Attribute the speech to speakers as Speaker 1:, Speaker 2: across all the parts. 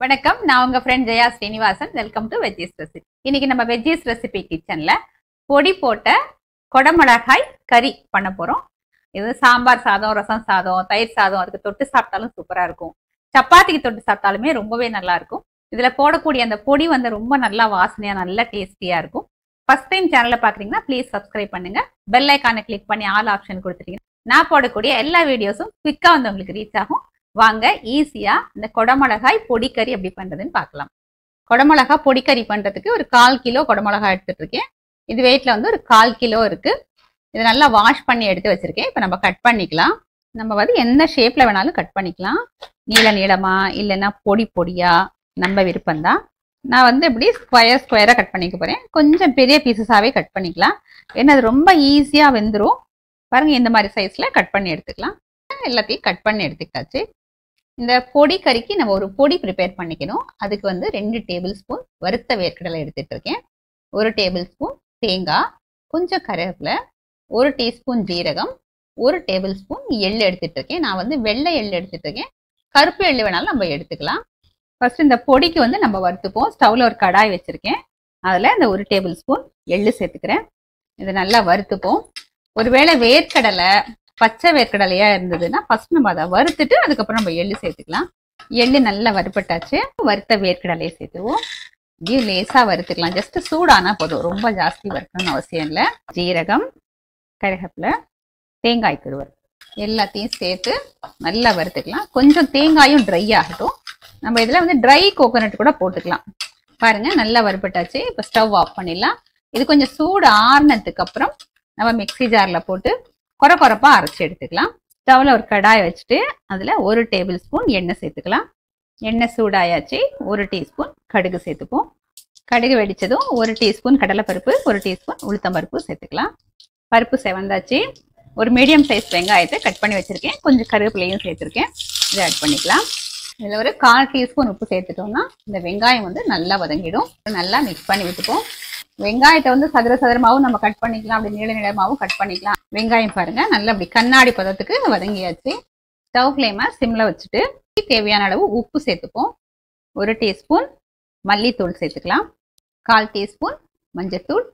Speaker 1: வணக்கம் நான் உங்க friend Jaya Srinivasan welcome to veggies recipe இன்னைக்கு நம்ம வெஜ்ஜீஸ் ரெசிபி கிச்சன்ல பொடி போட்ட கொடமிளகாய் கறி பண்ண போறோம் இது சாம்பார் சாதம் ரசம் சாதம் தயிர் சாதம் அதுக்கு தொட்டு சாப்பிட்டாலும் சூப்பரா இருக்கும் சப்பாத்திக்கு தொட்டு சாப்பிட்டாலுமே ரொம்பவே நல்லா இருக்கும் இதுல போடக்கூடிய அந்த பொடி வந்து ரொம்ப நல்லா வாசனையா நல்லா டேஸ்டியா இருக்கும் ஃபர்ஸ்ட் டைம் சேனலை பாக்குறீங்கன்னா ப்ளீஸ் சப்ஸ்கிரைப் பண்ணுங்க பெல் ஐக்கானை கிளிக் பண்ணி ஆல் ஆப்ஷன் கொடுத்துட்டீங்கன்னா நான் போடக்கூடிய எல்லா வீடியோஸும் குவிக்கா வந்து உங்களுக்கு ரீச் ஆகும் வாங்க ஈஸியா இந்த கொடமிளகாய் பொடிக்கறி எப்படி பண்றதுன்னு பார்க்கலாம் கொடமிளகாய் பொடிக்கறி பண்றதுக்கு ஒரு கால் கிலோ கொடமிளகாய் எடுத்துட்டு இருக்கேன் இது வெயிட்ல வந்து ஒரு கால் கிலோ இருக்கு இதை நல்லா வாஷ் பண்ணி எடுத்து வச்சிருக்கேன் இப்போ நம்ம கட் பண்ணிக்கலாம் நம்ம வந்து எந்த ஷேப்ல வேணாலும் கட் பண்ணிக்கலாம் நீள நீளமா இல்லைன்னா பொடி பொடியா நம்ம விருப்பம்தான் நான் வந்து இப்படி ஸ்கொயர் ஸ்கொயரா கட் பண்ணிக்க போறேன் கொஞ்சம் பெரிய பீசஸாவே கட் பண்ணிக்கலாம் ஏன்னா அது ரொம்ப ஈஸியா வெந்துடும் பாருங்க இந்த மாதிரி சைஸ்ல கட் பண்ணி எடுத்துக்கலாம் எல்லாத்தையும் கட் பண்ணி எடுத்துக்கிட்டாச்சு இந்த பொடி கறிக்கு நம்ம ஒரு பொடி ப்ரிப்பேர் பண்ணிக்கணும் அதுக்கு வந்து ரெண்டு டேபிள் ஸ்பூன் வறுத்த வேர்க்கடலை எடுத்துட்டு இருக்கேன் ஒரு டேபிள் ஸ்பூன் தேங்காய் கொஞ்சம் கருவேப்பிலை ஒரு டீஸ்பூன் ஜீரகம் ஒரு டேபிள் ஸ்பூன் எள்ளு எடுத்துட்டு இருக்கேன் நான் வந்து வெள்ளை எள்ளு எடுத்துட்டு இருக்கேன் கருப்பு எள்ளு வேணாலும் நம்ம எடுத்துக்கலாம் ஃபர்ஸ்ட் இந்த பொடிக்கு வந்து நம்ம வறுத்துப்போம் ஸ்டவ்ல ஒரு கடாய் வச்சிருக்கேன் அதில் இந்த ஒரு டேபிள் ஸ்பூன் எள்ளு சேர்த்துக்கிறேன் இதை நல்லா வறுத்துப்போம் ஒருவேளை வேர்க்கடலை பச்சை வேர்க்கடலையா இருந்ததுன்னா ஃபர்ஸ்ட் நம்ம அதை வறுத்துட்டு அதுக்கப்புறம் நம்ம எள்ளு சேர்த்துக்கலாம் எள்ளு நல்லா வறுப்பட்டாச்சு வறுத்த வேர்க்கடலையை சேர்த்துருவோம் இப்படியே லேசா வறுத்துக்கலாம் ஜஸ்ட் சூடானா போதும் ரொம்ப ஜாஸ்தி வறுக்கணும்னு அவசியம் இல்லை ஜீரகம் கருகப்பில் தேங்காய் துருவல் எல்லாத்தையும் சேர்த்து நல்லா வறுத்துக்கலாம் கொஞ்சம் தேங்காயும் ட்ரை ஆகட்டும் நம்ம இதில் வந்து ட்ரை கோகோனட் கூட போட்டுக்கலாம் பாருங்க நல்லா வறுப்பட்டாச்சு இப்போ ஸ்டவ் ஆஃப் பண்ணிடலாம் இது கொஞ்சம் சூடு ஆறுனதுக்கு அப்புறம் நம்ம மிக்ஸி ஜாரில் போட்டு குறை குறைப்பா அரைச்சி எடுத்துக்கலாம் ஸ்டவ்ல ஒரு கடாய் வச்சுட்டு அதில் ஒரு டேபிள் ஸ்பூன் எண்ணெய் சேர்த்துக்கலாம் எண்ணெய் சூடாயாச்சு ஒரு டீஸ்பூன் கடுகு சேர்த்துப்போம் கடுகு வெடிச்சதும் ஒரு டீஸ்பூன் கடலைப்பருப்பு ஒரு டீஸ்பூன் உளுத்தம்பருப்பு சேர்த்துக்கலாம் பருப்பு செவந்தாச்சு ஒரு மீடியம் சைஸ் வெங்காயத்தை கட் பண்ணி வச்சிருக்கேன் கொஞ்சம் கருவேப்பிலையும் சேர்த்துருக்கேன் இதை ஆட் பண்ணிக்கலாம் இதில் ஒரு கால் டீஸ்பூன் உப்பு சேர்த்துட்டோம்னா இந்த வெங்காயம் வந்து நல்லா வதங்கிடும் நல்லா மிக்ஸ் பண்ணி விட்டுப்போம் வெங்காயத்தை வந்து சதுர சதுரமாவும் நம்ம கட் பண்ணிக்கலாம் அப்படி நீள நீளமாவும் கட் பண்ணிக்கலாம் வெங்காயம் பாருங்க நல்லா அப்படி கண்ணாடி பதத்துக்கு வதங்கியாச்சு ஸ்டவ் ஃப்ளேமை சிம்ல வச்சுட்டு தேவையான அளவு உப்பு சேர்த்துப்போம் ஒரு டீஸ்பூன் மல்லித்தூள் சேர்த்துக்கலாம் கால் டீஸ்பூன் மஞ்சத்தூள்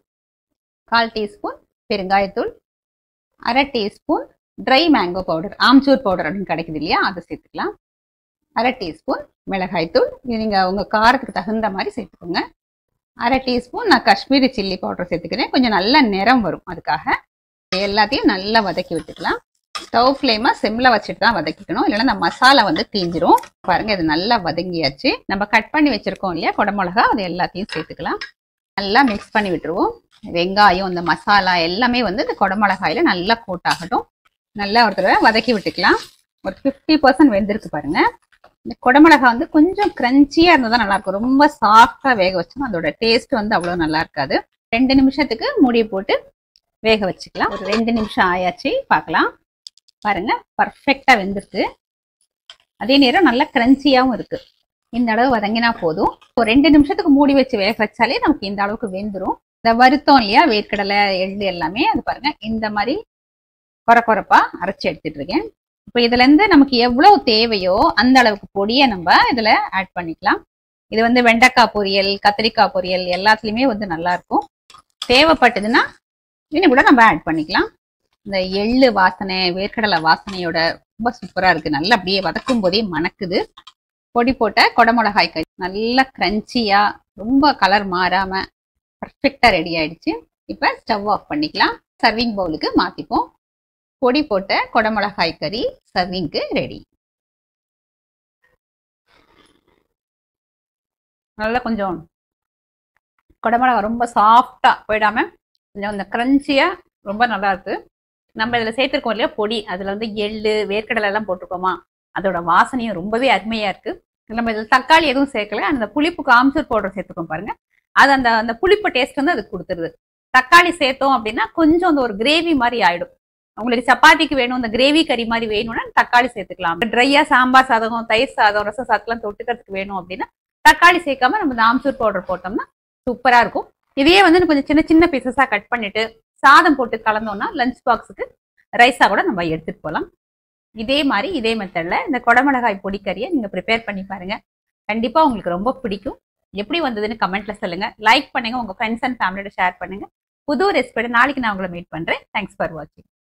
Speaker 1: கால் டீஸ்பூன் பெருங்காயத்தூள் அரை teaspoon dry mango powder amchur powder அப்படின்னு கிடைக்குது இல்லையா அதை சேர்த்துக்கலாம் அரை டீஸ்பூன் மிளகாய்த்தூள் இது நீங்கள் உங்கள் காரத்துக்கு தகுந்த மாதிரி சேர்த்துக்கோங்க அரை டீஸ்பூன் நான் காஷ்மீரி சில்லி பவுடர் சேர்த்துக்கிறேன் கொஞ்சம் நல்ல நிறம் வரும் அதுக்காக எல்லாத்தையும் நல்லா வதக்கி விட்டுக்கலாம் ஸ்டவ் ஃப்ளேமை சிம்மில் வச்சுட்டு தான் வதக்கிக்கணும் இல்லைன்னா இந்த மசாலா வந்து தீஞ்சிரும் பாருங்க இது நல்லா வதங்கியாச்சு நம்ம கட் பண்ணி வச்சிருக்கோம் இல்லையா குடமிளகா அது எல்லாத்தையும் சேர்த்துக்கலாம் நல்லா மிக்ஸ் பண்ணி விட்டுருவோம் வெங்காயம் இந்த மசாலா எல்லாமே வந்து இந்த குடமிளகாயில நல்லா கோட் ஆகட்டும் நல்லா ஒரு தடவை வதக்கி விட்டுக்கலாம் ஒரு ஃபிஃப்டி பர்சன்ட் வெந்திருக்கு பாருங்க இந்த குடமிளகா வந்து கொஞ்சம் கிரன்ச்சியா இருந்தால் தான் நல்லா இருக்கும் ரொம்ப சாஃப்டா வேக வச்சோம் அதோட டேஸ்ட் வந்து அவ்வளோ நல்லா இருக்காது ரெண்டு நிமிஷத்துக்கு மூடி போட்டு வேக வச்சுக்கலாம் ஒரு ரெண்டு நிமிஷம் ஆயாச்சு பார்க்கலாம் பாருங்க பர்ஃபெக்டா வெந்திருக்கு அதே நேரம் நல்லா கிரன்ச்சியாவும் இருக்கு இந்த அளவு வதங்கினா போதும் ஒரு ரெண்டு நிமிஷத்துக்கு மூடி வச்சு வேக வச்சாலே நமக்கு இந்த அளவுக்கு வெந்துடும் இந்த வருத்தம் இல்லையா வேர்க்கடலை எள்ளு எல்லாமே அது பாருங்க இந்த மாதிரி குறை குறைப்பா அரைச்சி எடுத்துட்டு இருக்கேன் இப்போ இதுல இருந்து நமக்கு எவ்வளவு தேவையோ அந்த அளவுக்கு பொடியை நம்ம இதுல ஆட் பண்ணிக்கலாம் இது வந்து வெண்டைக்காய் பொரியல் கத்திரிக்காய் பொரியல் எல்லாத்துலயுமே வந்து நல்லா இருக்கும் தேவைப்பட்டதுன்னா இன்னும் கூட நம்ம ஆட் பண்ணிக்கலாம் இந்த எள்ளு வாசனை வேர்க்கடலை வாசனையோட ரொம்ப சூப்பரா இருக்கு நல்லா அப்படியே வதக்கும் போதே மணக்குது பொடி போட்ட குடமிளகாய் கறி நல்லா கிரன்ச்சியா ரொம்ப கலர் மாறாம பர்ஃபெக்டா ரெடி ஆயிடுச்சு இப்ப ஸ்டவ் ஆஃப் பண்ணிக்கலாம் சர்விங் பவுலுக்கு மாத்திப்போம் பொடி போட்ட குடமிளகாய் கறி சர்விங்க்கு ரெடி நல்லா கொஞ்சம் குடமிளகா ரொம்ப சாஃப்டா போயிடாம கொஞ்சம் இந்த கிரன்ச்சியா ரொம்ப நல்லா இருக்கு நம்ம இதுல சேர்த்திருக்கோம் இல்லையா பொடி அதுல வந்து எள்ளு வேர்க்கடலை எல்லாம் போட்டிருக்கோமா அதோட வாசனையும் ரொம்பவே அருமையா இருக்கு நம்ம இதில் தக்காளி எதுவும் சேர்க்கல அந்த புளிப்புக்கு ஆம்ச்சூர் பவுடர் சேர்த்துக்கோம் பாருங்க அது அந்த அந்த புளிப்பு டேஸ்ட் வந்து அது கொடுத்துருது தக்காளி சேர்த்தோம் அப்படின்னா கொஞ்சம் அந்த ஒரு கிரேவி மாதிரி ஆயிடும் உங்களுக்கு சப்பாத்திக்கு வேணும் இந்த கிரேவி கறி மாதிரி வேணும்னா தக்காளி சேர்த்துக்கலாம் ட்ரையா சாம்பார் சாதம் தயிர் சாதம் ரசம் சாதம்லாம் தொட்டுக்கிறதுக்கு வேணும் அப்படின்னா தக்காளி சேர்க்காம நம்ம இந்த ஆம்ச்சூர் பவுடர் போட்டோம்னா சூப்பரா இருக்கும் இதையே வந்து கொஞ்சம் சின்ன சின்ன பீசஸா கட் பண்ணிட்டு சாதம் போட்டு கலந்தோம்னா லஞ்ச் பாக்ஸுக்கு ரைஸா கூட நம்ம எடுத்துட்டு போகலாம் இதே மாதிரி இதே மெத்தட்ல இந்த குடமிளகாய் பொடி கறியை நீங்க ப்ரிப்பேர் பண்ணி பாருங்க கண்டிப்பா உங்களுக்கு ரொம்ப பிடிக்கும் எப்படி வந்ததுன்னு கமெண்ட்ல சொல்லுங்க லைக் பண்ணுங்க உங்க ஃப்ரெண்ட்ஸ் அண்ட் ஃபேமிலியோட ஷேர் பண்ணுங்க புது ரெசிபியோட நாளைக்கு நான் உங்களை மீட் பண்றேன் தேங்க்ஸ் ஃபார் வாட்சிங்